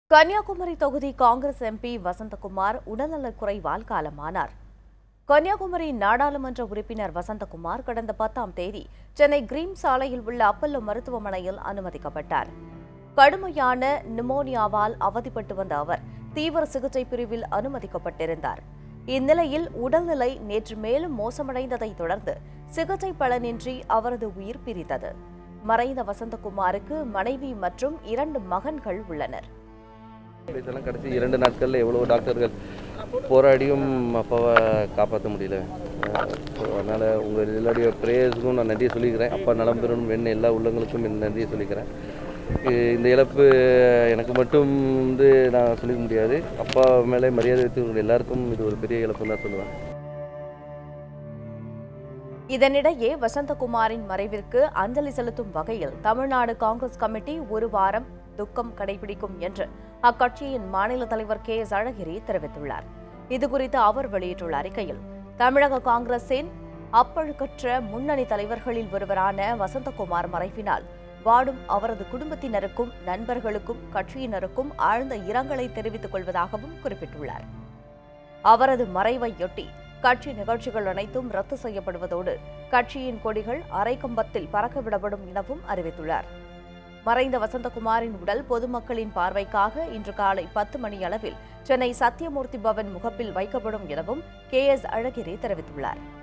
கன்னியாகுமரி தொகுதி காங்கிரஸ் எம்பி வசந்தகுமார் உடல்நலக் குறைவால் காலமானார் கன்னியாகுமரி நாடாளுமன்ற உறுப்பினர் வசந்தகுமார் கடந்த பத்தாம் தேதி சென்னை கிரீம் சாலையில் உள்ள அப்பல்லோ மருத்துவமனையில் அனுமதிக்கப்பட்டார் கடுமையான நிமோனியாவால் அவதிப்பட்டு வந்த அவர் தீவிர சிகிச்சை பிரிவில் அனுமதிக்கப்பட்டிருந்தார் இந்நிலையில் உடல்நிலை நேற்று மேலும் மோசமடைந்ததைத் தொடர்ந்து சிகிச்சை பலனின்றி அவரது உயிர் பிரித்தது மறைந்த வசந்தகுமாருக்கு மனைவி மற்றும் இரண்டு மகன்கள் உள்ளனர் இதெல்லாம் கடைசி இரண்டு நாட்களில் எவ்வளோ டாக்டர்கள் போராடியும் அப்பாவை காப்பாற்ற முடியல ஸோ அதனால் உங்கள் எல்லாருடைய ப்ரேயர்ஸுக்கும் நான் நன்றியை சொல்லிக்கிறேன் அப்பா நலம் பெறணும் வேணும் எல்லா உள்ளங்களுக்கும் என் நன்றியை சொல்லிக்கிறேன் இ- இந்த இழப்பு எனக்கு மட்டும் வந்து நான் சொல்லிக்க முடியாது அப்பா மேலே மரியாதை வைத்து எல்லாருக்கும் இது ஒரு பெரிய இழப்புன்னு தான் சொல்லுவேன் இதனிடையே வசந்தகுமாரின் மறைவிற்கு அஞ்சலி செலுத்தும் வகையில் தமிழ்நாடு காங்கிரஸ் கமிட்டி ஒரு வாரம் துக்கம் கடைபிடிக்கும் என்று அக்கட்சியின் மாநில தலைவர் கே எஸ் அழகிரி தெரிவித்துள்ளார் இதுகுறித்து அவர் வெளியிட்டுள்ள அறிக்கையில் தமிழக காங்கிரசின் அப்பழுக்கற்ற முன்னணி தலைவர்களில் ஒருவரான வசந்தகுமார் மறைவினால் வாடும் அவரது குடும்பத்தினருக்கும் நண்பர்களுக்கும் கட்சியினருக்கும் ஆழ்ந்த இரங்கலை தெரிவித்துக் கொள்வதாகவும் குறிப்பிட்டுள்ளார் அவரது மறைவையொட்டி கட்சி நிகழ்ச்சிகள் அனைத்தும் ரத்து செய்யப்படுவதோடு கட்சியின் கொடிகள் அரைக்கம்பத்தில் பறக்கவிடப்படும் எனவும் அறிவித்துள்ளார் மறைந்த வசந்தகுமாரின் உடல் பொதுமக்களின் பார்வைக்காக இன்று காலை பத்து மணி அளவில் சென்னை சத்தியமூர்த்தி பவன் முகப்பில் வைக்கப்படும் எனவும் கே எஸ் அழகிரி தெரிவித்துள்ளார்